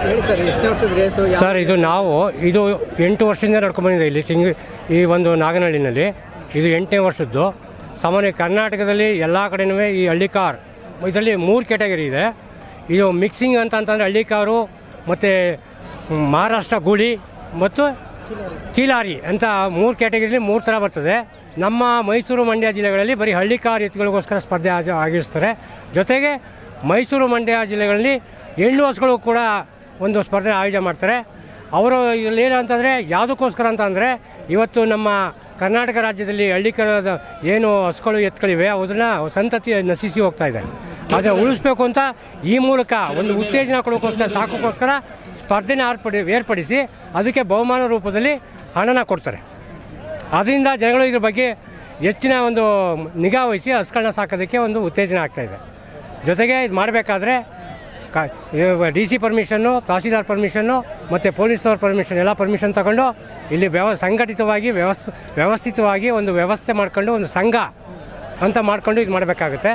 ಹೇಳಿ ಸರ್ ಎಷ್ಟು ವರ್ಷದ ರೇಸು ಸರ್ ಇದು ನಾವು ಇದು ಎಂಟು ವರ್ಷದಿಂದ ನಡ್ಕೊಂಡ್ಬಂದಿದೆ ಇಲ್ಲಿ ಸಿಂಗ್ ಈ ಒಂದು ನಾಗನಹಳ್ಳಿನಲ್ಲಿ ಇದು ಎಂಟನೇ ವರ್ಷದ್ದು ಸಾಮಾನ್ಯ ಕರ್ನಾಟಕದಲ್ಲಿ ಎಲ್ಲ ಕಡೆನೂ ಈ ಹಳ್ಳಿ ಕಾರ್ ಇದರಲ್ಲಿ ಮೂರು ಕ್ಯಾಟಗರಿ ಇದೆ ಇದು ಮಿಕ್ಸಿಂಗ್ ಅಂತ ಅಂತಂದರೆ ಹಳ್ಳಿ ಕಾರು ಮತ್ತು ಮಹಾರಾಷ್ಟ್ರ ಗೂಳಿ ಮತ್ತು ಕೀಲಾರಿ ಅಂತ ಮೂರು ಕ್ಯಾಟಗರಿಲಿ ಮೂರು ಥರ ಬರ್ತದೆ ನಮ್ಮ ಮೈಸೂರು ಮಂಡ್ಯ ಜಿಲ್ಲೆಗಳಲ್ಲಿ ಬರೀ ಹಳ್ಳಿ ಕಾರ್ ಎತ್ತುಗಳಿಗೋಸ್ಕರ ಸ್ಪರ್ಧೆ ಆಜ- ಆಗಿಸ್ತಾರೆ ಜೊತೆಗೆ ಮೈಸೂರು ಮಂಡ್ಯ ಜಿಲ್ಲೆಗಳಲ್ಲಿ ಹೆಣ್ಣು ಹಸುಗಳು ಕೂಡ ಒಂದು ಸ್ಪರ್ಧೆ ಆಯೋಜನೆ ಮಾಡ್ತಾರೆ ಅವರು ಇಲ್ಲಿ ಏನು ಅಂತಂದರೆ ಯಾವುದಕ್ಕೋಸ್ಕರ ಅಂತ ಅಂದರೆ ಇವತ್ತು ನಮ್ಮ ಕರ್ನಾಟಕ ರಾಜ್ಯದಲ್ಲಿ ಹಳ್ಳಿಕರದ ಏನು ಹಸುಗಳು ಎತ್ತುಗಳಿವೆ ಅದನ್ನು ಸಂತತಿ ನಶಿಸಿ ಹೋಗ್ತಾ ಇದೆ ಅದನ್ನು ಉಳಿಸ್ಬೇಕು ಅಂತ ಈ ಮೂಲಕ ಒಂದು ಉತ್ತೇಜನ ಕೊಡೋಕ್ಕೋಸ್ಕರ ಸಾಕೋಕ್ಕೋಸ್ಕರ ಸ್ಪರ್ಧೆನ ಏರ್ಪಡಿ ಏರ್ಪಡಿಸಿ ಅದಕ್ಕೆ ಬಹುಮಾನ ರೂಪದಲ್ಲಿ ಹಣನ ಕೊಡ್ತಾರೆ ಅದರಿಂದ ಜನಗಳು ಇದ್ರ ಬಗ್ಗೆ ಹೆಚ್ಚಿನ ಒಂದು ನಿಗಾ ವಹಿಸಿ ಹಸುಗಳನ್ನ ಸಾಕೋದಕ್ಕೆ ಒಂದು ಉತ್ತೇಜನ ಆಗ್ತಾಯಿದೆ ಜೊತೆಗೆ ಇದು ಮಾಡಬೇಕಾದ್ರೆ ಕ ಡಿ ಸಿ ಪರ್ಮಿಷನ್ನು ತಹಸೀಲ್ದಾರ್ ಪರ್ಮಿಷನ್ನು ಮತ್ತು ಪೊಲೀಸವ್ರ ಪರ್ಮಿಷನ್ ಎಲ್ಲ ಪರ್ಮಿಷನ್ ತಗೊಂಡು ಇಲ್ಲಿ ವ್ಯವ ಸಂಘಟಿತವಾಗಿ ವ್ಯವಸ್ ವ್ಯವಸ್ಥಿತವಾಗಿ ಒಂದು ವ್ಯವಸ್ಥೆ ಮಾಡ್ಕೊಂಡು ಒಂದು ಸಂಘ ಅಂತ ಮಾಡ್ಕೊಂಡು ಇದು ಮಾಡಬೇಕಾಗುತ್ತೆ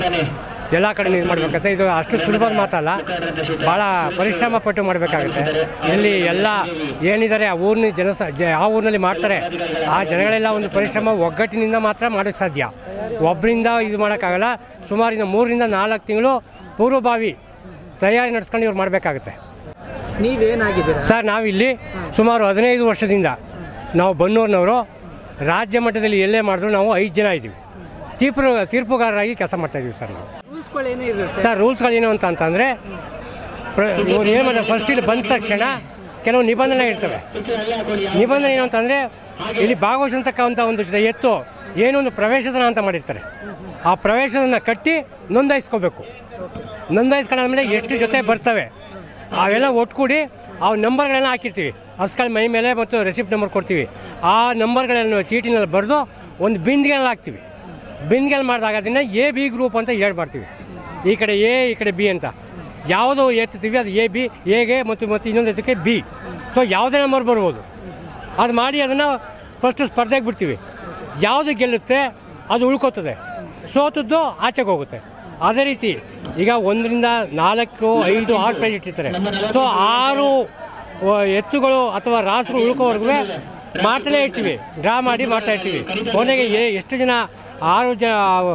ಎಲ್ಲ ಕಡೆ ಇದು ಮಾಡಬೇಕಾಗುತ್ತೆ ಇದು ಅಷ್ಟು ಸುಲಭದ ಮಾತಲ್ಲ ಭಾಳ ಪರಿಶ್ರಮ ಪಟ್ಟು ಮಾಡಬೇಕಾಗುತ್ತೆ ಇಲ್ಲಿ ಎಲ್ಲ ಏನಿದ್ದಾರೆ ಆ ಊರಿನ ಜನಸ ಜ ಆ ಊರಿನಲ್ಲಿ ಮಾಡ್ತಾರೆ ಆ ಜನಗಳೆಲ್ಲ ಒಂದು ಪರಿಶ್ರಮ ಒಗ್ಗಟ್ಟಿನಿಂದ ಮಾತ್ರ ಮಾಡೋಕ್ಕೆ ಸಾಧ್ಯ ಒಬ್ಬರಿಂದ ಇದು ಮಾಡೋಕ್ಕಾಗಲ್ಲ ಸುಮಾರಿನ ಮೂರರಿಂದ ನಾಲ್ಕು ತಿಂಗಳು ಪೂರ್ವಭಾವಿ ತಯಾರಿ ನಡೆಸ್ಕೊಂಡು ಇವ್ರು ಮಾಡಬೇಕಾಗುತ್ತೆ ನೀವೇನಾಗಿದ್ದೀರಾ ಸರ್ ನಾವಿಲ್ಲಿ ಸುಮಾರು ಹದಿನೈದು ವರ್ಷದಿಂದ ನಾವು ಬನ್ನೂರಿನವರು ರಾಜ್ಯ ಮಟ್ಟದಲ್ಲಿ ಎಲ್ಲೇ ಮಾಡಿದ್ರು ನಾವು ಐದು ಜನ ಇದ್ದೀವಿ ತೀರ್ಪು ತೀರ್ಪುಗಾರರಾಗಿ ಕೆಲಸ ಮಾಡ್ತಾಯಿದ್ದೀವಿ ಸರ್ ನಾವು ರೂಲ್ಸ್ಗಳು ಏನೇ ಇರುತ್ತೆ ಸರ್ ರೂಲ್ಸ್ಗಳೇನು ಅಂತ ಅಂತಂದರೆ ಇವ್ರು ಏನು ಮಾಡಿದ್ರೆ ಫಸ್ಟ್ ಇಲ್ಲಿ ಬಂದ ತಕ್ಷಣ ಕೆಲವು ನಿಬಂಧನೆ ಇರ್ತವೆ ನಿಬಂಧನೆ ಏನು ಅಂತಂದರೆ ಇಲ್ಲಿ ಭಾಗವಹಿಸತಕ್ಕಂಥ ಒಂದು ಜೊತೆ ಎತ್ತು ಏನೊಂದು ಪ್ರವೇಶದನ ಅಂತ ಮಾಡಿರ್ತಾರೆ ಆ ಪ್ರವೇಶದನ್ನ ಕಟ್ಟಿ ನೋಂದಾಯಿಸ್ಕೋಬೇಕು ನೋಂದಾಯಿಸ್ಕೊಂಡಾದ್ಮೇಲೆ ಎಷ್ಟು ಜೊತೆ ಬರ್ತವೆ ಅವೆಲ್ಲ ಒಟ್ಕೂಡಿ ಆ ನಂಬರ್ಗಳನ್ನ ಹಾಕಿರ್ತೀವಿ ಹಸ್ಗಳ ಮೈ ಮೇಲೆ ಮತ್ತು ರೆಸಿಪ್ಟ್ ನಂಬರ್ ಕೊಡ್ತೀವಿ ಆ ನಂಬರ್ಗಳನ್ನು ಚೀಟಿನಲ್ಲಿ ಬರೆದು ಒಂದು ಬಿಂದಿಗೆನಲ್ಲಿ ಹಾಕ್ತೀವಿ ಬಿಂದಿಗೆಲ್ಲಿ ಮಾಡಿದಾಗ ಅದನ್ನು ಎ ಬಿ ಗ್ರೂಪ್ ಅಂತ ಹೇಳಿ ಮಾಡ್ತೀವಿ ಈ ಕಡೆ ಎ ಈ ಕಡೆ ಬಿ ಅಂತ ಯಾವುದು ಎತ್ತೀವಿ ಅದು ಎ ಬಿ ಎಗೆ ಮತ್ತು ಮತ್ತು ಇನ್ನೊಂದು ಎತ್ತಕ್ಕೆ ಬಿ ಸೊ ಯಾವುದೇ ನಂಬರ್ ಬರ್ಬೋದು ಅದು ಮಾಡಿ ಅದನ್ನು ಫಸ್ಟು ಸ್ಪರ್ಧೆಗೆ ಬಿಡ್ತೀವಿ ಯಾವುದು ಗೆಲ್ಲುತ್ತೆ ಅದು ಉಳ್ಕೋತದೆ ಸೋತದ್ದು ಆಚೆಗೆ ಹೋಗುತ್ತೆ ಅದೇ ರೀತಿ ಈಗ ಒಂದರಿಂದ ನಾಲ್ಕು ಐದು ಆರು ಪ್ರೈಸ್ ಇಟ್ಟಿರ್ತಾರೆ ಸೊ ಆರು ವ- ಎತ್ತುಗಳು ಅಥವಾ ರಾಸುಗಳು ಉಳ್ಕೋವರೆಗೂ ಮಾಡ್ತಾನೆ ಇರ್ತೀವಿ ಡ್ರಾ ಮಾಡಿ ಮಾಡ್ತಾ ಇರ್ತೀವಿ ಕೊನೆಗೆ ಎ- ಎಷ್ಟು ಜನ ಆರು ಜನ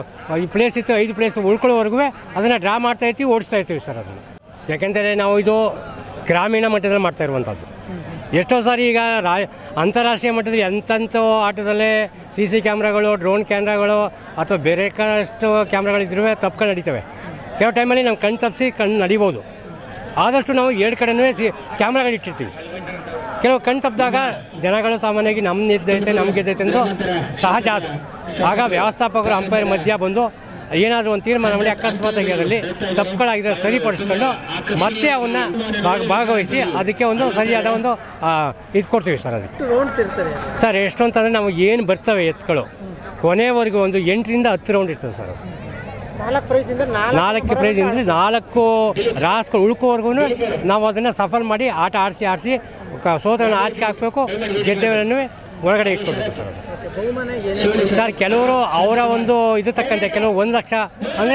ಈ ಪ್ಲೇಸ್ ಇತ್ತು ಐದು ಪ್ಲೇಸ್ ಉಳ್ಕೊಳ್ಳೋವರೆಗೂ ಅದನ್ನು ಡ್ರಾ ಮಾಡ್ತಾ ಇರ್ತೀವಿ ಓಡಿಸ್ತಾ ಇರ್ತೀವಿ ಸರ್ ಅದನ್ನು ಯಾಕೆಂದರೆ ನಾವು ಇದು ಗ್ರಾಮೀಣ ಮಟ್ಟದಲ್ಲಿ ಮಾಡ್ತಾ ಇರುವಂಥದ್ದು ಎಷ್ಟೋ ಸಾರಿ ಈಗ ರಾ ಅಂತಾರಾಷ್ಟ್ರೀಯ ಮಟ್ಟದಲ್ಲಿ ಎಂತೆಂಥ ಆಟದಲ್ಲೇ ಸಿ ಸಿ ಕ್ಯಾಮ್ರಾಗಳು ಡ್ರೋನ್ ಕ್ಯಾಮ್ರಾಗಳು ಅಥವಾ ಬೇರೆ ಕಷ್ಟು ಕ್ಯಾಮ್ರಾಗಳಿದ್ರೂ ತಪ್ಪುಗಳು ನಡೀತವೆ ಕೆಲವು ಟೈಮಲ್ಲಿ ನಾವು ಕಣ್ಣು ತಪ್ಪಿಸಿ ಕಣ್ಣು ನಡಿಬೋದು ಆದಷ್ಟು ನಾವು ಎರಡು ಕಡೆನೂ ಸಿ ಕ್ಯಾಮ್ರಾಗಳು ಇಟ್ಟಿರ್ತೀವಿ ಕೆಲವು ಕಣ್ಣು ತಪ್ಪಿದಾಗ ಜನಗಳು ಸಾಮಾನ್ಯವಾಗಿ ನಮ್ಮ ಗೆದ್ದೈತೆ ನಮ್ಗೆ ಗೆದ್ದೈತೆ ಎಂದು ಸಹಜ ಅದು ಆಗ ವ್ಯವಸ್ಥಾಪಕರು ಅಂಪೈರ್ ಮಧ್ಯ ಬಂದು ಏನಾದರೂ ಒಂದು ತೀರ್ಮಾನ ಮಾಡಿ ಅಕಸ್ಮಾತಾಗಿ ಅದರಲ್ಲಿ ತಪ್ಪುಗಳಾಗಿದ್ರೆ ಸರಿಪಡಿಸ್ಕೊಂಡು ಮತ್ತೆ ಅವನ್ನ ಭಾಗ ಭಾಗವಹಿಸಿ ಅದಕ್ಕೆ ಒಂದು ಸರಿಯಾದ ಒಂದು ಆ, ಇದು ಕೊಡ್ತೀವಿ ಸರ್ ಅದಕ್ಕೆ ಎಷ್ಟು ರೌಂಡ್ಸ್ ಇರ್ತದೆ ಸರ್ ಎಷ್ಟು ಅಂತಂದರೆ ನಾವು ಏನು ಬರ್ತವೆ ಎತ್ತುಗಳು ಕೊನೆವರೆಗೂ ಒಂದು ಎಂಟರಿಂದ ಹತ್ತು ರೌಂಡ್ ಇರ್ತದೆ ಸರ್ ಅದು ನಾಲ್ಕು ಪ್ರೈಸಿಂದ ನಾಲ್ಕು ಪ್ರೈಸ್ ಅಂದರೆ ನಾಲ್ಕು ರಾಸ್ಗಳು ಉಳ್ಕೋವರೆಗೂ ನಾವು ಅದನ್ನು ಸಫಲ್ ಮಾಡಿ ಆಟ ಆಡಿಸಿ ಆಡಿಸಿ ಸೋತರನ್ನು ಆಚೆಗೆ ಹಾಕಬೇಕು ಗೆದ್ದವರನ್ನು ಒಳಗಡೆ ಇಟ್ಕೊಳ್ಬೇಕು ಸರ್ ಅದು ಬಹುಮಾನ ಏನೇ ಸರ್ ಕೆಲವರು ಅವರ ಒಂದು ಇದು ತಕ್ಕಂತೆ ಕೆಲವು ಒಂದು ಲಕ್ಷ ಅಂದರೆ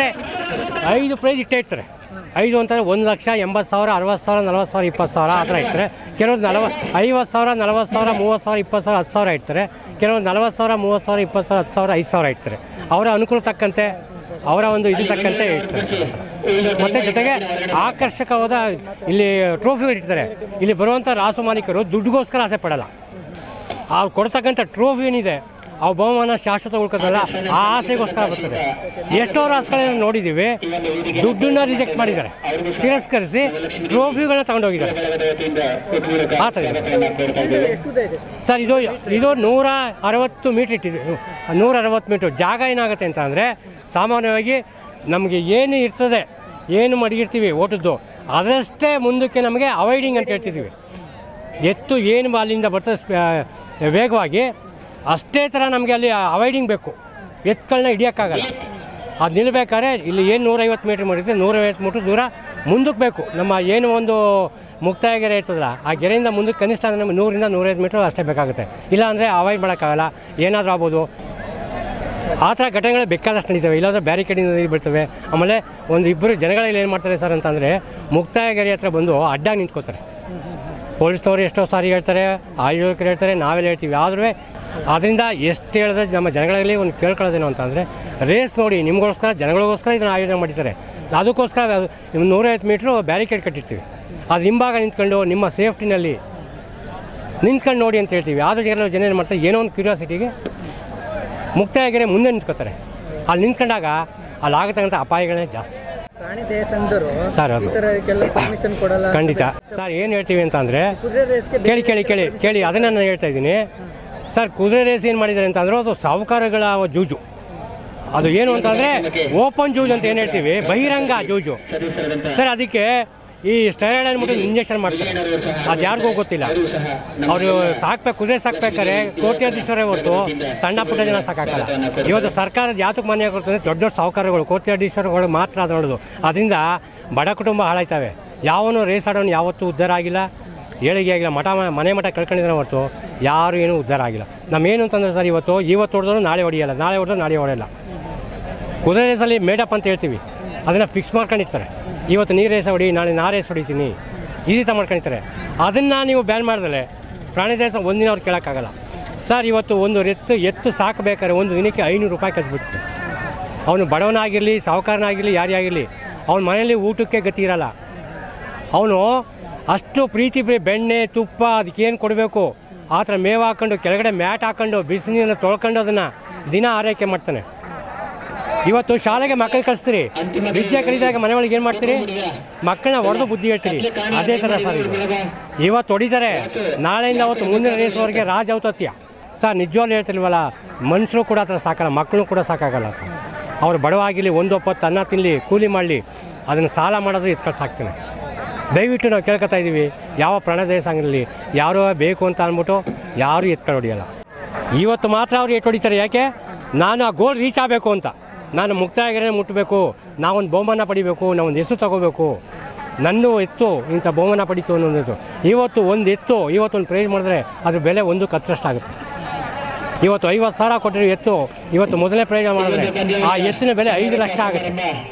ಐದು ಪ್ರೈಸ್ ಇಟ್ಟೇ ಇರ್ತಾರೆ ಐದು ಅಂತಂದರೆ ಒಂದು ಲಕ್ಷ ಎಂಬತ್ತು ಸಾವಿರ ಅರವತ್ತು ಸಾವಿರ ನಲ್ವತ್ತು ಸಾವಿರ ಇಪ್ಪತ್ತು ಸಾವಿರ ಆ ಥರ ಇರ್ತಾರೆ ಕೆಲವರು ನಲವತ್ತು ಐವತ್ತು ಸಾವಿರ ನಲವತ್ತು ಸಾವಿರ ಮೂವತ್ತು ಸಾವಿರ ಇಪ್ಪತ್ತು ಸಾವಿರ ಹತ್ತು ಸಾವಿರ ಇಡ್ತಾರೆ ಕೆಲವರು ನಲವತ್ತು ಸಾವಿರ ಮೂವತ್ತು ಸಾವಿರ ಇಪ್ಪತ್ತು ಸಾವಿರ ಹತ್ತು ಸಾವಿರ ಐದು ಸಾವಿರ ಇಡ್ತಾರೆ ಅವರ ಅನುಕೂಲ ತಕ್ಕಂತೆ ಅವರ ಒಂದು ಇದು ತಕ್ಕಂತೆ ಇರ್ತಾರೆ ಸರ್ ಆ ಥರ. ಮತ್ತು ಜೊತೆಗೆ ಆಕರ್ಷಕವಾದ ಇಲ್ಲಿ ಟ್ರೋಫಿಗಳು ಇಡ್ತಾರೆ ಇಲ್ಲಿ ಬರುವಂಥ ರಾಸು ಮಾಲೀಕರು ದುಡ್ಡುಗೋಸ್ಕರ ಆಸೆ ಪಡಲ್ಲ ಅವ್ರು ಕೊಡ್ತಕ್ಕಂಥ ಟ್ರೋಫಿ ಏನಿದೆ ಅವು ಬಹುಮಾನ ಶಾಶ್ವತ ಉಳ್ಕೋದಲ್ಲ ಆ ಆಸೆಗೋಸ್ಕರ ಬರ್ತದೆ ಎಷ್ಟೋ ರಾಸುಗಳನ್ನ ನೋಡಿದ್ದೀವಿ ದುಡ್ಡನ್ನ ರಿಜೆಕ್ಟ್ ಮಾಡಿದ್ದಾರೆ ತಿರಸ್ಕರಿಸಿ ಟ್ರೋಫಿಗಳನ್ನ ತಗೊಂಡೋಗಿದ್ದಾರೆ ಆ ಥರ ಇದೆ. ಎಷ್ಟು ಉದ್ದ ಇದೆ ಸರ್ ಸರ್ ಇದು ಇದು ನೂರ ಅರವತ್ತು ಮೀಟ್ರ್ ಇಟ್ಟಿದೆ ನೂರ ಅರವತ್ತು ಮೀಟ್ರ್ ಜಾಗ ಏನಾಗುತ್ತೆ ಅಂತ ಅಂದರೆ ಸಾಮಾನ್ಯವಾಗಿ ನಮಗೆ ಏನು ಇರ್ತದೆ ಏನು ಮಡಗಿರ್ತೀವಿ ಓಟದ್ದು ಅದರಷ್ಟೇ ಮುಂದಕ್ಕೆ ನಮಗೆ ಅವಾಯ್ಡಿಂಗ್ ಅಂತ ಹೇಳ್ತಿದ್ದೀವಿ ಎತ್ತು ಏನು ಅಲ್ಲಿಂದ ಬರ್ತದೆ ಸ್ಪ- ವೇಗವಾಗಿ ಅಷ್ಟೇ ಥರ ನಮಗೆ ಅಲ್ಲಿ ಅವಾಯ್ಡಿಂಗ್ ಬೇಕು ಎತ್ತುಗಳನ್ನ ಹಿಡಿಯೋಕ್ಕಾಗಲ್ಲ ಅದು ನಿಲ್ಬೇಕಾದ್ರೆ ಇಲ್ಲಿ ಏನು ನೂರೈವತ್ತು ಮೀಟ್ರ್ ಮಾಡಿದ್ರೆ ನೂರೈವತ್ತು ಮೀಟ್ರ್ ದೂರ ಮುಂದಕ್ಕೆ ಬೇಕು ನಮ್ಮ ಏನು ಒಂದು ಮುಕ್ತಾಯ ಗೆರೆ ಇರ್ತದಲ್ಲ ಆ ಗೆರೆಯಿಂದ ಮುಂದಕ್ಕೆ ಕನಿಷ್ಠ ಅಂದರೆ ನಮಗೆ ನೂರಿಂದ ನೂರೈವತ್ತು ಮೀಟ್ರ್ ಅಷ್ಟೇ ಬೇಕಾಗುತ್ತೆ ಇಲ್ಲ ಅಂದರೆ ಅವಾಯ್ಡ್ ಮಾಡೋಕ್ಕಾಗಲ್ಲ ಏನಾದರೂ ಆಗ್ಬೋದು ಆ ಥರ ಘಟನೆಗಳು ಬೇಕಾದಷ್ಟು ನಡೀತವೆ ಇಲ್ಲಾಂದ್ರೆ ಬ್ಯಾರಿಕೇಡಿಂದ ನೀರು ಬೀಳ್ತವೆ ಆಮೇಲೆ ಒಂದು ಇಬ್ಬರು ಜನಗಳಲ್ಲಿ ಏನು ಮಾಡ್ತಾರೆ ಸರ್ ಅಂತಂದರೆ ಮುಕ್ತಾಯ ಗೆರೆ ಹತ್ರ ಬಂದು ಅಡ್ಡಾಗಿ ನಿಂತ್ಕೋತಾರೆ ಪೊಲೀಸ್ನವ್ರು ಎಷ್ಟೋ ಸಾರಿ ಹೇಳ್ತಾರೆ ಆಯೋಜಕರು ಹೇಳ್ತಾರೆ ನಾವೆಲ್ಲ ಹೇಳ್ತೀವಿ ಆದರೂ ಅದರಿಂದ ಎಷ್ಟು ಹೇಳಿದ್ರೆ ನಮ್ಮ ಜನಗಳಲ್ಲಿ ಒಂದು ಕೇಳ್ಕೊಳ್ಳೋದೇನು ಅಂತಂದರೆ ರೇಸ್ ನೋಡಿ ನಿಮಗೋಸ್ಕರ ಜನಗಳಿಗೋಸ್ಕರ ಇದನ್ನು ಆಯೋಜನೆ ಮಾಡಿದ್ದಾರೆ ಅದಕ್ಕೋಸ್ಕರ ಅದು ಒಂದು ನೂರೈವತ್ತು ಮೀಟ್ರು ಬ್ಯಾರಿಕೇಡ್ ಕಟ್ಟಿರ್ತೀವಿ ಅದು ಹಿಂಭಾಗ ನಿಂತ್ಕೊಂಡು ನಿಮ್ಮ ಸೇಫ್ಟಿನಲ್ಲಿ ನಿಂತ್ಕೊಂಡು ನೋಡಿ ಅಂತ ಹೇಳ್ತೀವಿ ಆದರೂ ಜನ ಜನ ಏನು ಮಾಡ್ತಾರೆ ಏನೋ ಒಂದು ಕ್ಯೂರಿಯಾಸಿಟಿಗೆ ಮುಕ್ತಾಯಗೆರೆ ಮುಂದೆ ನಿಂತ್ಕೋತಾರೆ ಅಲ್ಲಿ ನಿಂತ್ಕೊಂಡಾಗ ಅಲ್ಲಿ ಆಗತಕ್ಕಂಥ ಅಪಾಯಗಳೇ ಜಾಸ್ತಿ ಪ್ರಾಣಿ ದಯೆ ಸಂಘರು ಸರ್, ಅದು. ಈ ಥರಕ್ಕೆಲ್ಲ ಪರ್ಮಿಷನ್ ಕೊಡಲ್ಲ ಖಂಡಿತ ಸರ್ ಏನು ಹೇಳ್ತೀವಿ ಅಂತ ಅಂದರೆ ಕುದುರೆ ರೇಸ್ಗೆ ಕೇಳಿ ಕೇಳಿ ಕೇಳಿ ಕೇಳಿ ಅದನ್ನ ನಾನು ಹೇಳ್ತಾ ಇದ್ದೀನಿ ಸರ್ ಕುದುರೆ ರೇಸ್ ಏನು ಮಾಡಿದ್ದಾರೆ ಅಂತಂದ್ರೆ ಅದು ಸಾಹುಕಾರಗಳ ಜೂಜು ಅದು ಏನು ಅಂತಂದರೆ ಓಪನ್ ಜೂಜ್ ಅಂತ ಏನು ಹೇಳ್ತೀವಿ ಬಹಿರಂಗ ಜೂಜು ಸರ್ ಅದಕ್ಕೆ ಈ ಸ್ಟೆರಾಯ್ಡ್ ಅಂದ್ಬಿಟ್ಟು ಇಂಜೆಕ್ಷನ್ ಮಾಡ್ತಾರೆ ಅದು ಯಾರಿಗೂ ಗೊತ್ತಿಲ್ಲ ಅವರು ಸಾಕ್ಬೇಕು ಕುದುರೆ ಸಾಕ್ಬೇಕಾದ್ರೆ ಕೋಟ್ಯಾಧೀಶ್ವರೇ ಹೊರತು ಸಣ್ಣ ಪುಟ್ಟ ಜನ ಸಾಕಾಗಲ್ಲ ಇವತ್ತು ಸರ್ಕಾರದ ಯಾತಕ್ಕೆ ಮಾನ್ಯ ಕೊಡ್ತದೆ ದೊಡ್ಡ ದೊಡ್ಡ ಸಾಹುಕಾರಗಳು ಕೋಟ್ಯಾಧೀಶ್ವರಗಳು ಮಾತ್ರ ಅದು ನೋಡೋದು ಅದರಿಂದ ಬಡ ಕುಟುಂಬ ಹಾಳಾಯ್ತವೆ ಯಾವನು ರೇಸ್ ಆಡೋನು ಯಾವತ್ತೂ ಉದ್ಧಾರ ಆಗಿಲ್ಲ ಏಳಿಗೆ ಆಗಿಲ್ಲ ಮಠ ಮ- ಮನೆ ಮಠ ಕಳ್ಕೊಂಡಿದ್ರೆ ಹೊರತು ಯಾರು ಏನೂ ಉದ್ಧಾರ ಆಗಿಲ್ಲ ನಮ್ಮೇನು ಅಂತಂದ್ರೆ ಸರ್ ಇವತ್ತು ಇವತ್ತು ಹೊಡೆದ್ರು ನಾಳೆ ಹೊಡೆಯಲ್ಲ ನಾಳೆ ಹೊಡೆದ್ರು ನಾಳೆ ಹೊಡೆಯಲ್ಲ ಕುದುರೆ ರೇಸಲ್ಲಿ ಮೇಡಪ್ ಅಂತ ಹೇಳ್ತೀವಿ ಅದನ್ನು ಫಿಕ್ಸ್ ಮಾಡ್ಕೊಂಡಿರ್ತಾರೆ ಇವತ್ತು ನೀರು ರೇಸ ಹೊಡಿ ನಾಳೆ ನಾ ರೇಸ್ ಹೊಡಿತೀನಿ ಈ ರೀತಿ ಮಾಡ್ಕೊಂಡಿರ್ತಾರೆ ಅದನ್ನು ನೀವು ಬ್ಯಾನ್ ಮಾಡಿದ್ರೆ ಪ್ರಾಣಿ ದೇಶ ಒಂದಿನ ಅವ್ರು ಕೇಳೋಕ್ಕಾಗಲ್ಲ ಸರ್ ಇವತ್ತು ಒಂದು ಎತ್ತು ಎತ್ತು ಸಾಕಬೇಕಾದ್ರೆ ಒಂದು ದಿನಕ್ಕೆ ಐನೂರು ರೂಪಾಯಿ ಕಚ್ಬಿಡ್ತದೆ ಅವನು ಬಡವನಾಗಿರಲಿ ಸಾಹುಕಾರನಾಗಿರಲಿ ಯಾರೇ ಆಗಿರಲಿ ಅವನ ಮನೆಯಲ್ಲಿ ಊಟಕ್ಕೆ ಗತಿ ಇರಲ್ಲ ಅವನು ಅಷ್ಟು ಪ್ರೀತಿ ಬೆ- ಬೆಣ್ಣೆ ತುಪ್ಪ ಅದಕ್ಕೇನು ಕೊಡಬೇಕು ಆ ಥರ ಮೇವು ಹಾಕೊಂಡು ಕೆಳಗಡೆ ಮ್ಯಾಟ್ ಹಾಕೊಂಡು ಬಿಸಿನೀರನ್ನ ತೊಳ್ಕೊಂಡು ಅದನ್ನು ದಿನ ಆರೈಕೆ ಮಾಡ್ತಾನೆ ಇವತ್ತು ಶಾಲೆಗೆ ಮಕ್ಕಳು ಕಳಿಸ್ತೀರಿ ವಿದ್ಯೆ ಕಲಿದಾಗ ಮನೆ ಒಳಗೆ ಏನು ಮಾಡ್ತೀರಿ ಮಕ್ಕಳನ್ನ ಹೊಡೆದು ಬುದ್ಧಿ ಹೇಳ್ತೀರಿ ಅದೇ ಥರ ಸರ್ ಇದು ಇವತ್ತು ಹೊಡಿತಾರೆ ನಾಳೆಯಿಂದ ಅವತ್ತು ಮುಂದಿನ ರೇಸ್ವರೆಗೆ ರಾಜ ಔತತ್ಯ ಸರ್ ನಿಜವಾಗ್ಲೂ ಹೇಳ್ತಿಲ್ವಲ್ಲ ಮನುಷ್ಯರು ಕೂಡ ಆ ಥರ ಸಾಕಲ್ಲ ಮಕ್ಕಳು ಕೂಡ ಸಾಕಾಗಲ್ಲ ಸರ್ ಅವ್ರು ಬಡವಾಗಿರಲಿ ಒಂದು ಒಪ್ಪತ್ತು ಅನ್ನ ತಿನ್ನಲಿ ಕೂಲಿ ಮಾಡಲಿ ಅದನ್ನು ಸಾಲ ಮಾಡೋದು ಎತ್ಕೊಂಡು ಸಾಕ್ತಾನೆ ದಯವಿಟ್ಟು ನಾವು ಕೇಳ್ಕೊತಾ ಇದ್ದೀವಿ ಯಾವ ಪ್ರಾಣದೇಶ ಆಗಿರಲಿ ಯಾರೋ ಬೇಕು ಅಂತ ಅಂದ್ಬಿಟ್ಟು ಯಾರು ಎತ್ಕೊಂಡು ಹೊಡಿಯಲ್ಲ ಇವತ್ತು ಮಾತ್ರ ಅವ್ರು ಎಟ್ಟು ಹೊಡಿತಾರೆ ಯಾಕೆ ನಾನು ಆ ಗೋಲ್ ರೀಚ್ ಆಗಬೇಕು ಅಂತ ನಾನು ಮುಕ್ತಾಯಗೆರೆ ಮುಟ್ಟಬೇಕು ನಾವೊಂದು ಬಹುಮಾನ ಪಡಿಬೇಕು ನಾವೊಂದು ಹೆಸರು ತಗೋಬೇಕು ನಂದು ಎತ್ತು ಇಂಥ ಬಹುಮಾನ ಪಡೀತು ಅನ್ನೋದು ಇವತ್ತು ಒಂದು ಎತ್ತು ಇವತ್ತೊಂದು ಪ್ರೈಸ್ ಮಾಡಿದ್ರೆ ಅದ್ರ ಬೆಲೆ ಒಂದು ಕತ್ತರಷ್ಟಾಗುತ್ತೆ ಇವತ್ತು ಐವತ್ತು ಸಾವಿರ ಕೊಟ್ಟಿರೋ ಎತ್ತು ಇವತ್ತು ಮೊದಲನೇ ಪ್ರಯೋಗ ಮಾಡಿದ್ರೆ ಆ ಎತ್ತಿನ ಬೆಲೆ ಐದು ಲಕ್ಷ ಆಗುತ್ತೆ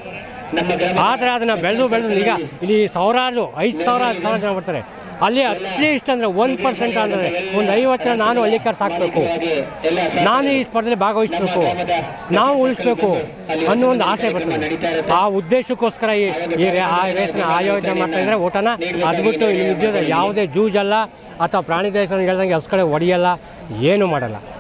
ಆದರೆ ಅದನ್ನು ಬೆಳೆದು ಬೆಳೆದು ಈಗ ಇಲ್ಲಿ ಸಾವಿರಾರು ಐದು ಸಾವಿರ ಹತ್ತು ಸಾವಿರ ಜನ ಬರ್ತಾರೆ ಅಲ್ಲಿ ಅಟ್ಲೀಸ್ಟ್ ಅಂದರೆ ಒನ್ ಪರ್ಸೆಂಟ್ ಅಂದರೆ ಒಂದು ಐವತ್ತು ಜನ ನಾನು ಹಳ್ಳಿಕಾರ್ ಸಾಕಬೇಕು ನಾನು ಈ ಸ್ಪರ್ಧೆಯಲ್ಲಿ ಭಾಗವಹಿಸಬೇಕು ನಾವು ಉಳಿಸ್ಬೇಕು ಅನ್ನೋ ಒಂದು ಆಸೆ ಬರ್ತದೆ ಆ ಉದ್ದೇಶಕ್ಕೋಸ್ಕರ ಈ ಈ ರೇ- ಆ ರೇಸ್ನ ಆಯೋಜನೆ ಮಾಡ್ತಾ ಇದ್ರೆ ಓಟನ ಅದು ಬಿಟ್ಟು ಇಲ್ಲಿ ಉದ್ಯೋಗ ಯಾವುದೇ ಜೂಜಲ್ಲ ಅಥವಾ ಪ್ರಾಣಿ ದೇಶ ಹೇಳ್ದಂಗೆ ಹಸ್ ಕಡೆ ಹೊಡೆಯಲ್ಲ ಏನೂ ಮಾಡಲ್ಲ